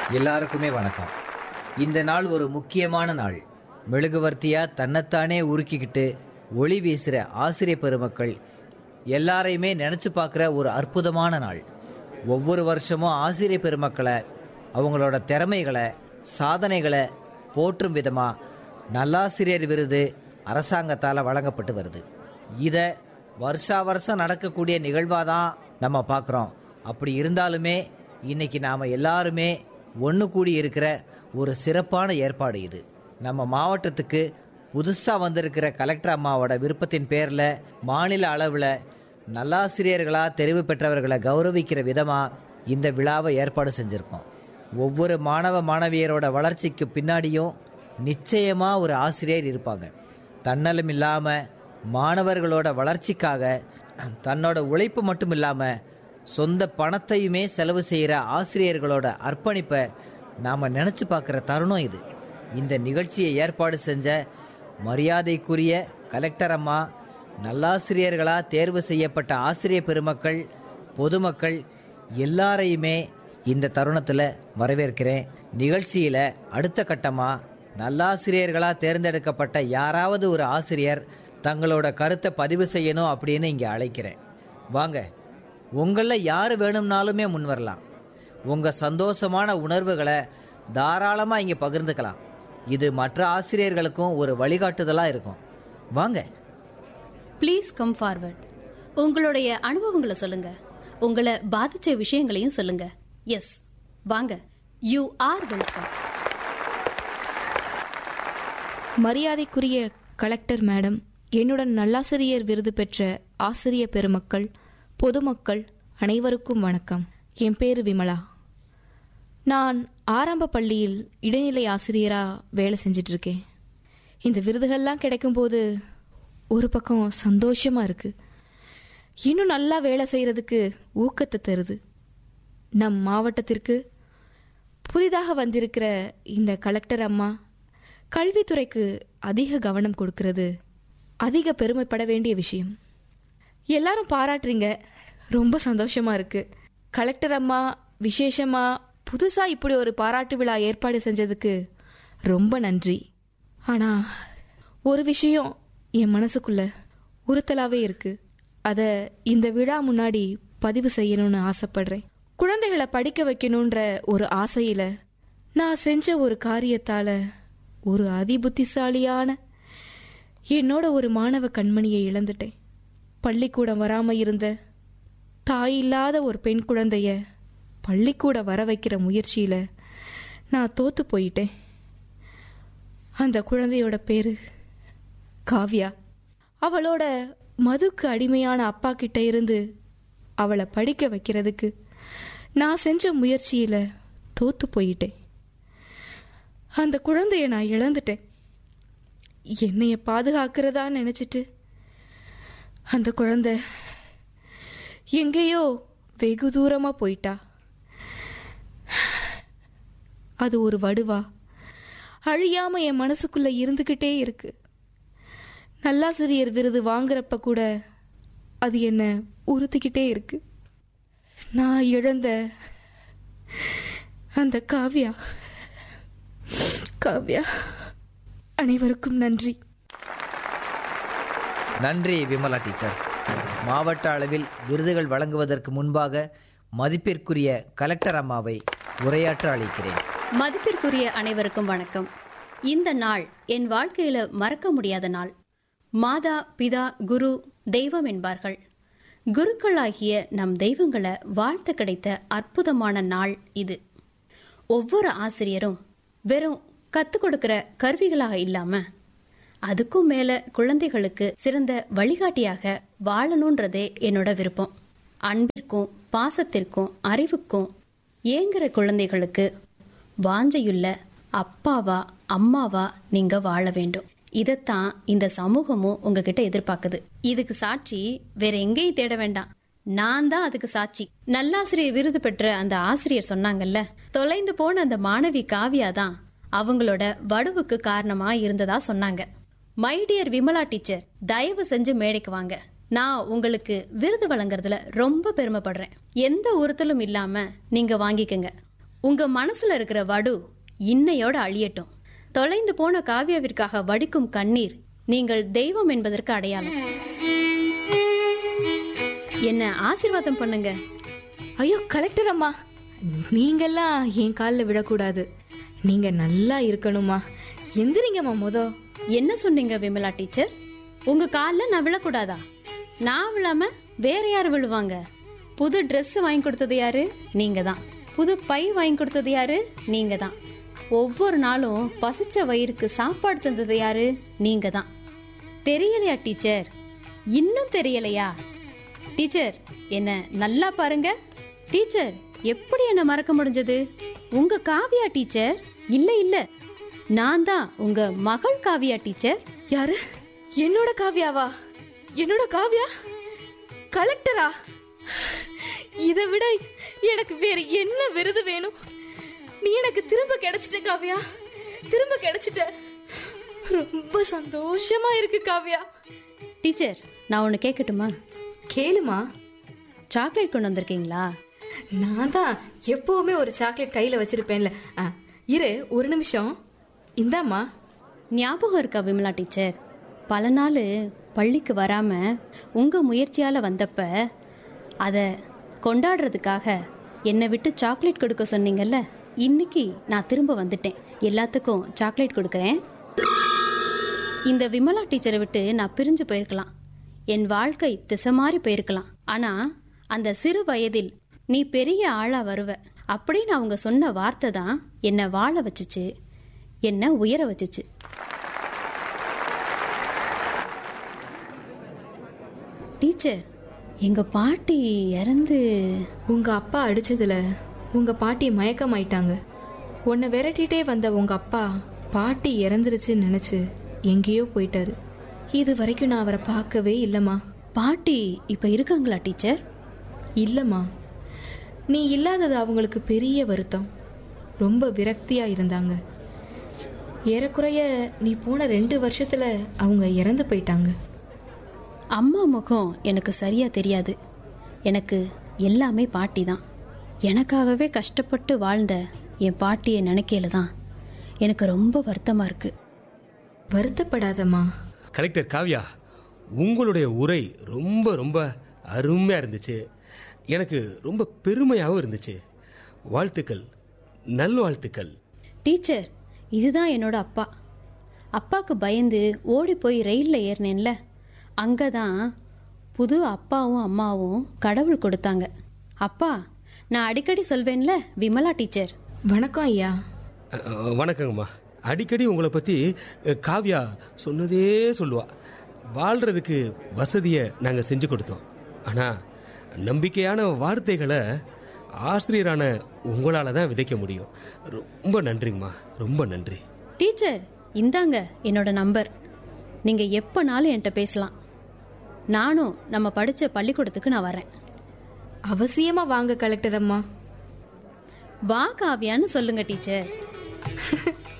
எல்லாருக்குமே வணக்கம் இந்த நாள் ஒரு முக்கியமான நாள் மெழுகுவர்த்தியா தன்னைத்தானே உருக்கிக்கிட்டு ஒளி வீசுற ஆசிரிய பெருமக்கள் எல்லாரையுமே நினைச்சு பார்க்குற ஒரு அற்புதமான நாள் ஒவ்வொரு வருஷமும் ஆசிரிய பெருமக்களை அவங்களோட திறமைகளை சாதனைகளை போற்றும் விதமா நல்லாசிரியர் விருது அரசாங்கத்தால் வழங்கப்பட்டு வருது இதை வருஷா வருஷம் நடக்கக்கூடிய நிகழ்வாக தான் நம்ம பார்க்குறோம் அப்படி இருந்தாலுமே இன்னைக்கு நாம் எல்லாருமே ஒன்று கூடி இருக்கிற ஒரு சிறப்பான ஏற்பாடு இது நம்ம மாவட்டத்துக்கு புதுசாக வந்திருக்கிற கலெக்டர் அம்மாவோட விருப்பத்தின் பேரில் மாநில அளவில் நல்லாசிரியர்களாக தெரிவு பெற்றவர்களை கௌரவிக்கிற விதமாக இந்த விழாவை ஏற்பாடு செஞ்சுருக்கோம் ஒவ்வொரு மாணவ மாணவியரோட வளர்ச்சிக்கு பின்னாடியும் நிச்சயமாக ஒரு ஆசிரியர் இருப்பாங்க தன்னலம் இல்லாமல் மாணவர்களோட வளர்ச்சிக்காக தன்னோட உழைப்பு மட்டும் இல்லாமல் சொந்த பணத்தையுமே செலவு செய்கிற ஆசிரியர்களோட அர்ப்பணிப்பை நாம் நினச்சி பார்க்குற தருணம் இது இந்த நிகழ்ச்சியை ஏற்பாடு செஞ்ச மரியாதைக்குரிய கலெக்டர் அம்மா நல்லாசிரியர்களாக தேர்வு செய்யப்பட்ட ஆசிரிய பெருமக்கள் பொதுமக்கள் எல்லாரையுமே இந்த தருணத்தில் வரவேற்கிறேன் நிகழ்ச்சியில் அடுத்த கட்டமாக நல்லாசிரியர்களாக தேர்ந்தெடுக்கப்பட்ட யாராவது ஒரு ஆசிரியர் தங்களோட கருத்தை பதிவு செய்யணும் அப்படின்னு இங்கே அழைக்கிறேன் வாங்க உங்களில் யார் வேணும்னாலுமே முன் வரலாம் உங்கள் சந்தோஷமான உணர்வுகளை தாராளமாக இங்கே பகிர்ந்துக்கலாம் இது மற்ற ஆசிரியர்களுக்கும் ஒரு வழிகாட்டுதலாக இருக்கும் வாங்க ப்ளீஸ் கம் ஃபார்வர்ட் உங்களுடைய அனுபவங்களை சொல்லுங்க உங்களை பாதிச்ச விஷயங்களையும் சொல்லுங்க எஸ் வாங்க யூ ஆர் வெல்கம் மரியாதைக்குரிய கலெக்டர் மேடம் என்னுடன் நல்லாசிரியர் விருது பெற்ற ஆசிரிய பெருமக்கள் பொதுமக்கள் அனைவருக்கும் வணக்கம் என் பேரு விமலா நான் ஆரம்ப பள்ளியில் இடைநிலை ஆசிரியரா வேலை செஞ்சிட்டு இருக்கேன் இந்த விருதுகள்லாம் கிடைக்கும்போது ஒரு பக்கம் சந்தோஷமா இருக்கு இன்னும் நல்லா வேலை செய்யறதுக்கு ஊக்கத்தை தருது நம் மாவட்டத்திற்கு புதிதாக வந்திருக்கிற இந்த கலெக்டர் அம்மா கல்வித்துறைக்கு அதிக கவனம் கொடுக்கிறது அதிக பெருமைப்பட வேண்டிய விஷயம் எல்லாரும் பாராட்டுறீங்க ரொம்ப சந்தோஷமா இருக்கு கலெக்டர் அம்மா விசேஷமா புதுசா இப்படி ஒரு பாராட்டு விழா ஏற்பாடு செஞ்சதுக்கு ரொம்ப நன்றி ஆனா ஒரு விஷயம் என் மனசுக்குள்ள உறுத்தலாவே இருக்கு அத இந்த விழா முன்னாடி பதிவு செய்யணும்னு ஆசைப்படுறேன் குழந்தைகளை படிக்க வைக்கணுன்ற ஒரு ஆசையில நான் செஞ்ச ஒரு காரியத்தால ஒரு அதிபுத்திசாலியான என்னோட ஒரு மாணவ கண்மணியை இழந்துட்டேன் பள்ளிக்கூடம் வராம இருந்த தாய் இல்லாத ஒரு பெண் குழந்தைய பள்ளிக்கூட வர வைக்கிற முயற்சியில நான் தோத்து போயிட்டேன் அந்த குழந்தையோட பேரு காவ்யா அவளோட மதுக்கு அடிமையான அப்பா கிட்ட இருந்து அவளை படிக்க வைக்கிறதுக்கு நான் செஞ்ச முயற்சியில தோத்து போயிட்டேன் அந்த குழந்தைய நான் இழந்துட்டேன் என்னைய பாதுகாக்கிறதா நினைச்சிட்டு அந்த குழந்தை எங்கேயோ வெகு தூரமா போயிட்டா அது ஒரு வடுவா அழியாம என் மனசுக்குள்ள இருந்துகிட்டே இருக்கு நல்லாசிரியர் விருது வாங்குறப்ப கூட அது என்ன உறுத்திக்கிட்டே இருக்கு நான் இழந்த அந்த காவ்யா காவ்யா அனைவருக்கும் நன்றி நன்றி விமலா டீச்சர் மாவட்ட அளவில் விருதுகள் வழங்குவதற்கு முன்பாக மதிப்பிற்குரிய கலெக்டர் அம்மாவை உரையாற்ற அழைக்கிறேன் மதிப்பிற்குரிய அனைவருக்கும் வணக்கம் இந்த நாள் என் வாழ்க்கையில மறக்க முடியாத நாள் மாதா பிதா குரு தெய்வம் என்பார்கள் குருக்களாகிய நம் தெய்வங்களை வாழ்த்து கிடைத்த அற்புதமான நாள் இது ஒவ்வொரு ஆசிரியரும் வெறும் கத்துக் கொடுக்கிற கருவிகளாக இல்லாம அதுக்கும் மேல குழந்தைகளுக்கு சிறந்த வழிகாட்டியாக வாழணுன்றதே என்னோட விருப்பம் அன்பிற்கும் பாசத்திற்கும் அறிவுக்கும் ஏங்குற குழந்தைகளுக்கு வாஞ்சையுள்ள அப்பாவா அம்மாவா நீங்க வாழ வேண்டும் இதைத்தான் இந்த சமூகமும் உங்ககிட்ட எதிர்பார்க்குது இதுக்கு சாட்சி வேற எங்கேயும் தேட வேண்டாம் நான் தான் அதுக்கு சாட்சி நல்லாசிரியர் விருது பெற்ற அந்த ஆசிரியர் சொன்னாங்கல்ல தொலைந்து போன அந்த மாணவி காவியா தான் அவங்களோட வடுவுக்கு காரணமா இருந்ததா சொன்னாங்க மை டியர் விமலா டீச்சர் தயவு செஞ்சு மேடைக்கு வாங்க நான் உங்களுக்கு விருது வழங்குறதுல ரொம்ப பெருமைப்படுறேன் எந்த உறுத்தலும் இல்லாம நீங்க வாங்கிக்கங்க உங்க மனசுல இருக்கிற வடு இன்னையோட அழியட்டும் தொலைந்து போன காவியாவிற்காக வடிக்கும் கண்ணீர் நீங்கள் தெய்வம் என்பதற்கு அடையாளம் என்ன ஆசீர்வாதம் பண்ணுங்க ஐயோ கலெக்டர் அம்மா நீங்கெல்லாம் என் காலில் விழக்கூடாது நீங்க நல்லா இருக்கணுமா எந்திரிங்கம்மா மொத என்ன சொன்னீங்க விமலா டீச்சர் உங்க கால்ல நான் விழக்கூடாதா நான் விழாம வேற யார் விழுவாங்க புது Dress வாங்கி கொடுத்தது யாரு நீங்க தான் புது பை வாங்கி கொடுத்தது யாரு நீங்க தான் ஒவ்வொரு நாளும் பசிச்ச வயிறுக்கு சாப்பாடு தந்தது யாரு நீங்க தான் தெரியலையா டீச்சர் இன்னும் தெரியலையா டீச்சர் என்ன நல்லா பாருங்க டீச்சர் எப்படி என்ன மறக்க முடிஞ்சது உங்க காவியா டீச்சர் இல்ல இல்ல நான் தான் உங்க மகள் காவியா டீச்சர் யாரு என்னோட காவியாவா என்னோட காவியா கலெக்டரா இதை விட எனக்கு வேற என்ன விருது வேணும் நீ எனக்கு திரும்ப கிடைச்சிட்ட காவியா திரும்ப கிடைச்சிட்ட ரொம்ப சந்தோஷமா இருக்கு காவியா டீச்சர் நான் ஒன்னு கேட்கட்டுமா கேளுமா சாக்லேட் கொண்டு வந்திருக்கீங்களா நான் தான் எப்பவுமே ஒரு சாக்லேட் கையில வச்சிருப்பேன்ல ஆ, இரு ஒரு நிமிஷம் இந்தாம்மா ஞாபகம் இருக்கா விமலா டீச்சர் பல நாள் பள்ளிக்கு வராம உங்க முயற்சியால வந்தப்ப அதை கொண்டாடுறதுக்காக என்னை விட்டு சாக்லேட் கொடுக்க சொன்னீங்கல்ல இன்னைக்கு நான் திரும்ப வந்துட்டேன் எல்லாத்துக்கும் சாக்லேட் கொடுக்குறேன் இந்த விமலா டீச்சரை விட்டு நான் பிரிஞ்சு போயிருக்கலாம் என் வாழ்க்கை திசை மாறி போயிருக்கலாம் ஆனா அந்த சிறு வயதில் நீ பெரிய ஆளா வருவ அப்படின்னு அவங்க சொன்ன வார்த்தை தான் என்னை வாழ வச்சுச்சு என்னை உயர வச்சுச்சு டீச்சர் எங்க பாட்டி இறந்து உங்க அப்பா அடிச்சதுல உங்க பாட்டி மயக்கமாயிட்டாங்க உன்னை விரட்டிட்டே வந்த உங்க அப்பா பாட்டி இறந்துருச்சுன்னு நினைச்சு எங்கேயோ போயிட்டாரு இது வரைக்கும் நான் அவரை பார்க்கவே இல்லம்மா பாட்டி இப்ப இருக்காங்களா டீச்சர் இல்லம்மா நீ இல்லாதது அவங்களுக்கு பெரிய வருத்தம் ரொம்ப விரக்தியா இருந்தாங்க ஏறக்குறைய நீ போன ரெண்டு வருஷத்துல அவங்க இறந்து போயிட்டாங்க அம்மா முகம் எனக்கு சரியா தெரியாது எனக்கு எல்லாமே பாட்டி தான் எனக்காகவே கஷ்டப்பட்டு வாழ்ந்த என் பாட்டியை நினைக்கையில தான் எனக்கு ரொம்ப வருத்தமா இருக்கு வருத்தப்படாதம்மா கலெக்டர் காவ்யா உங்களுடைய உரை ரொம்ப ரொம்ப அருமையாக இருந்துச்சு எனக்கு ரொம்ப பெருமையாகவும் இருந்துச்சு வாழ்த்துக்கள் நல்வாழ்த்துக்கள் டீச்சர் இதுதான் என்னோட அப்பா அப்பாக்கு பயந்து ஓடி போய் ரயிலில் ஏறினேன்ல அங்கே தான் புது அப்பாவும் அம்மாவும் கடவுள் கொடுத்தாங்க அப்பா நான் அடிக்கடி சொல்வேன்ல விமலா டீச்சர் வணக்கம் ஐயா அஹ், வணக்கங்கம்மா அடிக்கடி உங்களை பற்றி அஹ், காவ்யா சொன்னதே சொல்லுவா வாழ்கிறதுக்கு வசதியை நாங்கள் செஞ்சு கொடுத்தோம் ஆனால் நம்பிக்கையான வார்த்தைகளை ஆசிரியரான உங்களால் தான் விதைக்க முடியும் ரொம்ப நன்றிங்கம்மா ரொம்ப நன்றி டீச்சர் இந்தாங்க என்னோட நம்பர் நீங்க எப்பனாலும் என்கிட்ட பேசலாம் நானும் நம்ம படிச்ச பள்ளிக்கூடத்துக்கு நான் வரேன் அவசியமா வாங்க கலெக்டர் அம்மா வா காவியான்னு சொல்லுங்க டீச்சர்